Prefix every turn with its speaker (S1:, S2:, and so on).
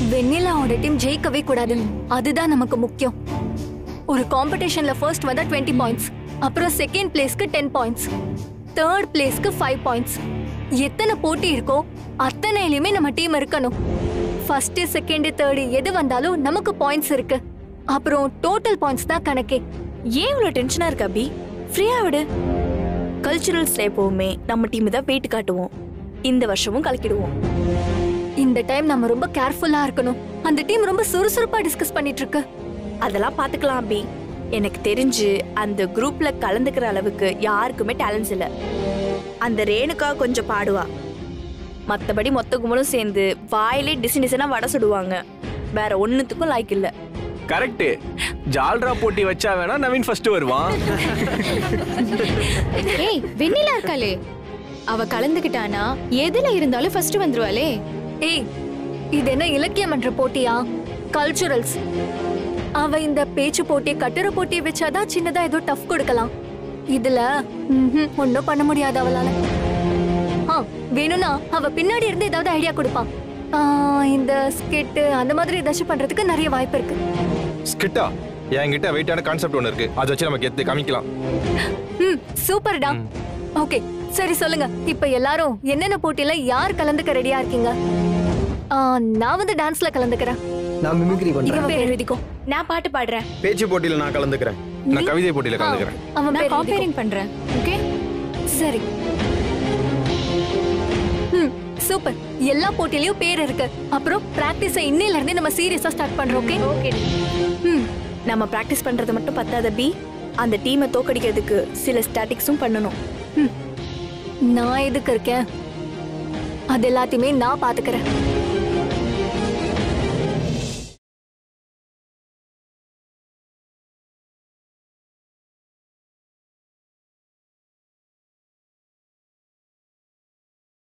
S1: வெண்ணிலாவோட team ஜெயிக்கவே கூடாது அதுதான் நமக்கு முக்கியம் ஒரு காம்படிஷன்ல ஃபர்ஸ்ட் வந்தா டுவெண்ட்டி பாயிண்ட்ஸ் அப்புறம் செகண்ட் பிளேஸ்க்கு டென் பாயிண்ட்ஸ் தேர்ட் பிளேஸ்க்கு ஃபைவ் பாயிண்ட்ஸ் எத்தனை போட்டி இருக்கோ அத்தனையிலுமே நம்ம டீம் இருக்கணும் ஃபர்ஸ்ட் செகண்ட் தேர்டு எது வந்தாலும் நமக்கு பாயிண்ட்ஸ் இருக்கு அப்புறம் டோட்டல் பாயிண்ட்ஸ் தான் கணக்கே
S2: ஏன் இவ்வளவு டென்ஷனா இருக்க அபி ஃப்ரீயா விடு கல்ச்சுரல்ஸ்ல எப்பவுமே நம்ம டீம் தான் வெயிட் காட்டுவோம் இந்த வருஷமும் கலக்கிடுவோம்
S1: இந்த டைம் நம்ம ரொம்ப கேர்ஃபுல்லா இருக்கணும் அந்த டீம் ரொம்ப சுறுசுறுப்பா டிஸ்கஸ் பண்ணிட்டு இருக்கு
S2: அதெல்லாம் பாத்துக்கலாம் அபி எனக்கு தெரிஞ்சு அந்த குரூப்ல கலந்துக்கிற அளவுக்கு யாருக்குமே டேலண்ட்ஸ் இல்ல அந்த ரேணுகா கொஞ்சம் பாடுவா மத்தபடி மொத்த கும்பலும் சேர்ந்து வாயிலே டிசைன் டிசைனா வடை சுடுவாங்க வேற ஒண்ணுத்துக்கும் லாய்க்கு இல்ல
S3: கரெக்ட் ஜால்ரா போட்டி வச்சா வேணா நவீன் ஃபர்ஸ்ட் வருவான்
S4: ஏய் வெண்ணிலா இருக்காளே அவ கலந்துக்கிட்டானா எதுல இருந்தாலும் ஃபர்ஸ்ட் வந்துருவாளே
S1: ஏய் இது என்ன இலக்கியம் என்ற போட்டியா கல்ச்சுரல்ஸ் அவ இந்த பேச்சு போட்டி கட்டுரை போட்டியை வச்சாதான் சின்னதா ஏதோ டஃப் கொடுக்கலாம் இதுல ம்ஹும், ஒண்ணும் பண்ண முடியாது அவளால ஆ வேணும்னா அவ பின்னாடி இருந்து ஏதாவது ஐடியா கொடுப்பான் ஆ, இந்த ஸ்கெட்டு அந்த மாதிரி ஏதாச்சும் பண்றதுக்கு நிறைய வாய்ப்பு இருக்கு
S5: ஸ்கிட்டா என்கிட்ட வெயிட்டான கான்செப்ட் ஒன்று இருக்கு அதை வச்சு நமக்கு எத்து காமிக்கலாம்
S1: ம் சூப்பர்டா ஓகே சரி சொல்லுங்க இப்ப எல்லாரும் என்னென்ன போட்டியில யார் கலந்துக்க ரெடியா இருக்கீங்க ஆ, நான் வந்து டான்ஸ்ல கலந்துக்கிறேன்
S6: நான் மிமிக்ரி பண்றேன்
S1: இவன் பேர் எழுதிக்கோ
S2: நான் பாட்டு பாடுறேன்
S5: பேச்சு போட்டியில நான் கலந்துக்கிறேன் நான் கவிதை போட்டியில கலந்துக்கிறேன்
S1: அவன்
S4: நான்
S1: பேர் எழுதிக்கோ.
S4: காம்பேரிங் பண்றேன் ஓகே
S1: சரி ம் சூப்பர் எல்லா போட்டிலயும் பேர் இருக்கு அப்புறம் பிராக்டிஸ இன்னையில இருந்தே நம்ம சீரியஸா ஸ்டார்ட் பண்றோம் ஓகே
S2: ஓகே
S1: ம்
S2: நம்ம பிராக்டிஸ் பண்றது மட்டும் பத்தாத பி அந்த டீமை தோக்கடிக்கிறதுக்கு சில ஸ்டாட்டிக்ஸும் பண்ணணும்
S1: நான் எதுக்கு இருக்கேன் அது எல்லாத்தையுமே நான் பாத்துக்கிறேன்